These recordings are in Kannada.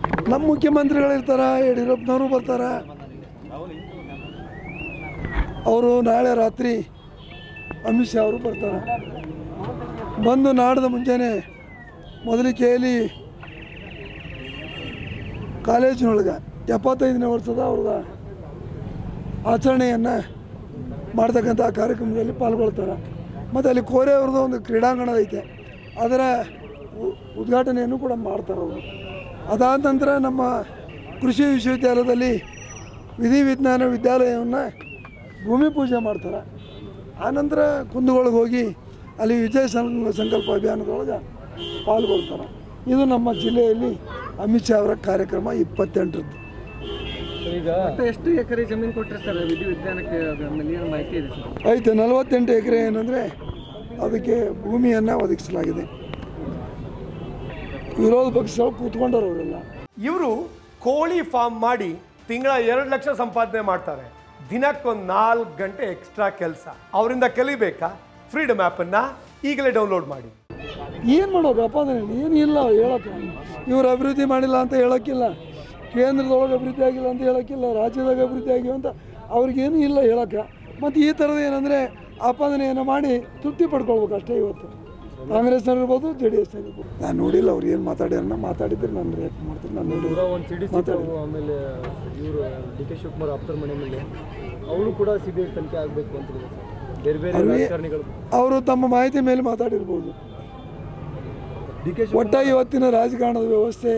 ನಮ್ಮ ಮುಖ್ಯಮಂತ್ರಿಗಳಿರ್ತಾರೆ ಯಡಿಯೂರಪ್ಪನವರು ಬರ್ತಾರೆ ಅವರು ನಾಳೆ ರಾತ್ರಿ ಅಮಿತ್ ಶಾ ಅವರು ಬರ್ತಾರೆ ಬಂದು ನಾಡ್ದ ಮುಂಜಾನೆ ಮೊದಲಿಕೆಯಲ್ಲಿ ಕಾಲೇಜಿನೊಳಗೆ ಎಪ್ಪತ್ತೈದನೇ ವರ್ಷದ ಅವ್ರದ ಆಚರಣೆಯನ್ನು ಮಾಡ್ತಕ್ಕಂಥ ಕಾರ್ಯಕ್ರಮದಲ್ಲಿ ಪಾಲ್ಗೊಳ್ತಾರೆ ಮತ್ತು ಅಲ್ಲಿ ಕೋರೆ ಅವ್ರದ್ದು ಒಂದು ಕ್ರೀಡಾಂಗಣ ಐತೆ ಅದರ ಉ- ಉದ್ಘಾಟನೆಯನ್ನು ಕೂಡ ಮಾಡ್ತಾರೆ ಅವರು ಅದಾದ ನಂತರ ನಮ್ಮ ಕೃಷಿ ವಿಶ್ವವಿದ್ಯಾಲಯದಲ್ಲಿ ವಿಧಿ ವಿಜ್ಞಾನ ವಿದ್ಯಾಲಯವನ್ನು ಭೂಮಿ ಪೂಜೆ ಮಾಡ್ತಾರೆ ಆನಂತರ ಕುಂದಗೋಳಿಗೆ ಹೋಗಿ ಅಲ್ಲಿ ವಿಜಯ ಸಂ- ಸಂಕಲ್ಪ ಅಭಿಯಾನದೊಳಗೆ ಪಾಲ್ಗೊಳ್ತಾರೆ ಇದು ನಮ್ಮ ಜಿಲ್ಲೆಯಲ್ಲಿ ಅಮಿತ್ ಶಾ ಅವರ ಕಾರ್ಯಕ್ರಮ ಇಪ್ಪತ್ತೆಂಟರದ್ದು ಈಗ ಮತ್ತೆ ಎಷ್ಟು ಎಕರೆ ಜಮೀನು ಕೊಟ್ಟರೆ ಸರ್ ವಿಧಿ ವಿಜ್ಞಾನಕ್ಕೆ ಅದ್ರ ಮೇಲೆ ಏನು ಮಾಹಿತಿ ಇದೆ ಸರ್ ಐತೆ ನಲವತ್ತೆಂಟು ಎಕರೆ ಏನಂದರೆ ಅದಕ್ಕೆ ಭೂಮಿಯನ್ನು ಒದಗಿಸಲಾಗಿದೆ ವಿರೋಧ ಪಕ್ಷಗಳು ಕೂತ್ಕೊಂಡರು ಅವರೆಲ್ಲ ಇವರು ಕೋಳಿ ಫಾರ್ಮ್ ಮಾಡಿ ತಿಂಗಳ ಎರಡು ಲಕ್ಷ ಸಂಪಾದನೆ ಮಾಡ್ತಾರೆ ದಿನಕ್ಕೊಂದು ನಾಲ್ಕು ಗಂಟೆ ಎಕ್ಸ್ಟ್ರಾ ಕೆಲಸ ಅವರಿಂದ ಕಲಿಬೇಕಾ ಫ್ರೀಡಮ್ ಆ್ಯಪನ್ನು ಈಗಲೇ ಡೌನ್ಲೋಡ್ ಮಾಡಿ ಏನು ಮಾಡೋದು ಅಪಾದನೆ ಏನು ಇಲ್ಲ ಹೇಳಕ್ಕೆ ಇವ್ರು ಅಭಿವೃದ್ಧಿ ಮಾಡಿಲ್ಲ ಅಂತ ಹೇಳೋಕ್ಕಿಲ್ಲ ಕೇಂದ್ರದೊಳಗೆ ಅಭಿವೃದ್ಧಿ ಆಗಿಲ್ಲ ಅಂತ ಹೇಳೋಕ್ಕಿಲ್ಲ ರಾಜ್ಯದಾಗ ಅಭಿವೃದ್ಧಿ ಆಗಿವೆ ಅಂತ ಅವ್ರಿಗೇನು ಇಲ್ಲ ಹೇಳೋಕ್ಕೆ ಮತ್ತು ಈ ಥರದ ಏನಂದರೆ ಆಪಾದನೆಯನ್ನು ಮಾಡಿ ತೃಪ್ತಿ ಪಡ್ಕೊಳ್ಬೇಕು ಅಷ್ಟೇ ಇವತ್ತು ಕಾಂಗ್ರೆಸ್ನವ್ರು ಇರ್ಬೋದು ಜೆ ಡಿ ಎಸ್ನವ್ರು ಇರ್ಬೋದು ನಾನು ನೋಡಿಲ್ಲ ಅವ್ರು ಏನು ಮಾತಾಡ್ಯಾರ ಮಾತಾಡಿದ್ರೆ ನಾನು ರಿಯಾಕ್ಟ್ ಮಾಡ್ತೀನಿ ನಾನು ನೋಡಿಲ್ಲ ಒಂದು ಸಿ ಡಿ ಸಿಕ್ಕಾವು ಆಮೇಲೆ ಇವರು ಡಿ ಕೆ ಶಿವಕುಮಾರ್ ಆಪ್ತರ ಮನೆ ಮೇಲೆ ಅವರು ಕೂಡ ಸಿ ಬಿ ಐ ತನಿಖೆ ಆಗಬೇಕು ಅಂತ ಇದೆ ಸರ್ ಬೇರೆ ಬೇರೆ ಅವ್ರಿಗೆ- ರಾಜಕಾರಣಿಗಳು ಅವರು ತಮ್ಮ ಮಾಹಿತಿ ಮೇಲೆ ಮಾತಾಡಿರ್ಬೋದು ಡಿ ಕೆ ಒಟ್ಟಾಗಿ ಇವತ್ತಿನ ರಾಜಕಾರಣದ ವ್ಯವಸ್ಥೆ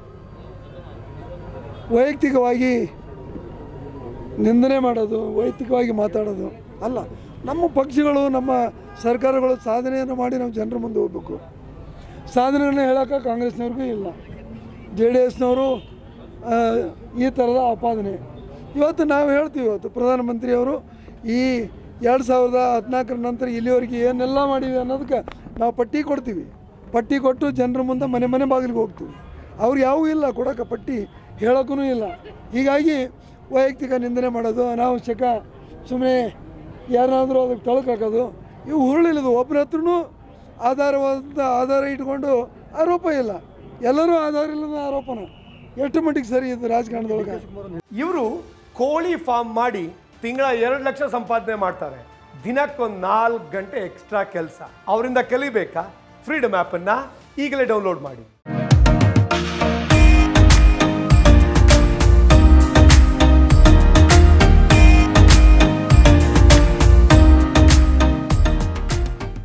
ವೈಯಕ್ತಿಕವಾಗಿ ನಿಂದನೆ ಮಾಡೋದು ವೈಯಕ್ತಿಕವಾಗಿ ಮಾತಾಡೋದು ಅಲ್ಲ ನಮ್ಮ ಪಕ್ಷಗಳು ನಮ್ಮ ಸರ್ಕಾರಗಳು ಸಾಧನೆಯನ್ನು ಮಾಡಿ ನಾವು ಜನರ ಮುಂದೆ ಹೋಗ್ಬೇಕು ಸಾಧನೆಗಳನ್ನ ಹೇಳೋಕೆ ಕಾಂಗ್ರೆಸ್ನವ್ರಿಗೂ ಇಲ್ಲ ಜೆ ಡಿ ಎಸ್ನವರು ಈ ಥರದ ಆಪಾದನೆ ಇವತ್ತು ನಾವು ಹೇಳ್ತೀವಿ ಇವತ್ತು ಪ್ರಧಾನಮಂತ್ರಿಯವರು ಈ ಎರಡು ಸಾವಿರದ ಹದಿನಾಲ್ಕರ ನಂತರ ಇಲ್ಲಿವರೆಗೆ ಏನೆಲ್ಲ ಮಾಡಿವಿ ಅನ್ನೋದಕ್ಕೆ ನಾವು ಪಟ್ಟಿ ಕೊಡ್ತೀವಿ ಪಟ್ಟಿ ಕೊಟ್ಟು ಜನರ ಮುಂದೆ ಮನೆ ಮನೆ ಬಾಗಿಲಿಗೆ ಹೋಗ್ತೀವಿ ಅವ್ರು ಯಾವೂ ಇಲ್ಲ ಕೊಡೋಕೆ ಪಟ್ಟಿ ಹೇಳೋಕ್ಕೂ ಇಲ್ಲ ಹೀಗಾಗಿ ವೈಯಕ್ತಿಕ ನಿಂದನೆ ಮಾಡೋದು ಅನಾವಶ್ಯಕ ಸುಮ್ಮನೆ ಯಾರನ್ನಾದರೂ ಅದಕ್ಕೆ ತಳಕು ಹಾಕೋದು ಇವು ಹುರುಳಿಲ್ಲದು ಒಬ್ಬರ ಹತ್ರನೂ ಆಧಾರವಾದ ಆಧಾರ ಇಟ್ಕೊಂಡು ಆರೋಪ ಇಲ್ಲ ಎಲ್ಲರೂ ಆಧಾರ ಇಲ್ಲದ ಆರೋಪನ ಎಷ್ಟು ಮಟ್ಟಿಗೆ ಸರಿ ಇದು ರಾಜಕಾರಣದೊಳಗೆ ಇವರು ಕೋಳಿ ಫಾರ್ಮ್ ಮಾಡಿ ತಿಂಗಳ ಎರಡು ಲಕ್ಷ ಸಂಪಾದನೆ ಮಾಡ್ತಾರೆ ದಿನಕ್ಕೊಂದು ನಾಲ್ಕು ಗಂಟೆ ಎಕ್ಸ್ಟ್ರಾ ಕೆಲಸ ಅವರಿಂದ ಕಲಿಬೇಕಾ ಫ್ರೀಡಮ್ ಆ್ಯಪನ್ನು ಈಗಲೇ ಡೌನ್ಲೋಡ್ ಮಾಡಿ